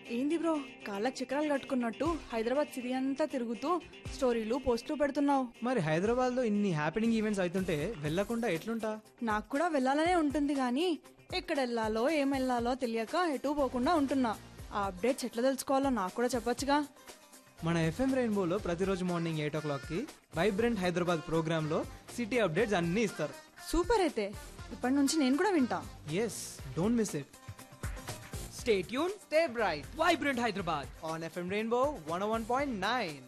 ఏంది బ్రో కాళ్ళకి చక్రాలు కట్టుకున్నట్టు హైదరాబాద్ సిటీ అంతా తిరుగుతూ స్టోరీలు పోస్టులు పెడుతున్నావు మరి హైదరాబాద్ లో ఇన్ని హ్యాపెనింగ్ ఈవెంట్స్ అవుతుంటే వెళ్ళకుండా ఎట్లుంటా నాకు కూడా వెళ్ళాలనే ఉంటుంది కానీ ఎక్కడ వెళ్ళాలో ఏం వెళ్ళాలో తెలియక ఎటు పోకుండా ఉంటున్నా ఆ అప్డేట్స్ ఎట్లా తెలుసుకోవాలో నాకు కూడా చెప్పొచ్చుగా మన ఎఫ్ఎం రెయిన్బోలో ప్రతిరోజు మార్నింగ్ ఎయిట్ ఓ క్లాక్కి వైబ్రెంట్ హైదరాబాద్ ప్రోగ్రాంలో సిటీ అప్డేట్స్ అన్నీ ఇస్తారు సూపర్ అయితే ఇప్పటి నుంచి నేను కూడా వింటా yes don't miss it stay tuned stay bright vibrant Hyderabad on FM rainbow one one point nine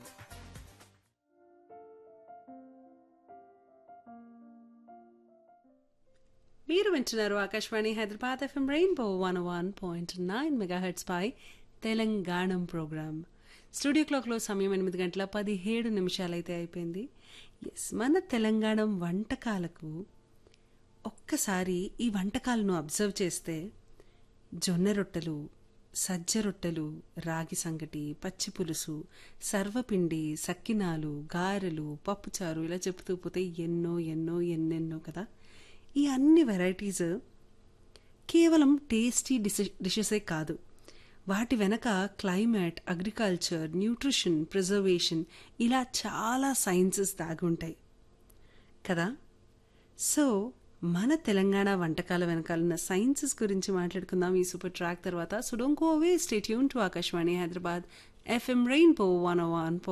మీరు వింటున్నారు Akashvani Hyderabad FM rainbow one one point nine megahertz పై తెలంగాణం ప్రోగ్రామ్ స్టూడియో క్లాక్లో సమయం ఎనిమిది గంటల పదిహేడు నిమిషాలైతే అయిపోయింది ఎస్ మన తెలంగాణ వంటకాలకు ఒక్కసారి ఈ వంటకాలను అబ్జర్వ్ చేస్తే జొన్న రొట్టెలు సజ్జ రొట్టెలు రాగి సంగటి పచ్చి పులుసు సర్వపిండి సక్కినాలు గారెలు పప్పుచారు ఇలా చెప్తూ పోతే ఎన్నో ఎన్నో ఎన్నెన్నో కదా ఈ అన్ని వెరైటీస్ కేవలం టేస్టీ డిష్ డిషెసే కాదు వాటి వెనక క్లైమేట్ అగ్రికల్చర్ న్యూట్రిషన్ ప్రిజర్వేషన్ ఇలా చాలా సైన్సెస్ దాగి ఉంటాయి కదా సో మన తెలంగాణ వంటకాల వెనకాలన్న సైన్సెస్ గురించి మాట్లాడుకుందాం ఈ సూపర్ ట్రాక్ తర్వాత so don't go away stay యూన్ to Akashvani Hyderabad FM rainbow one one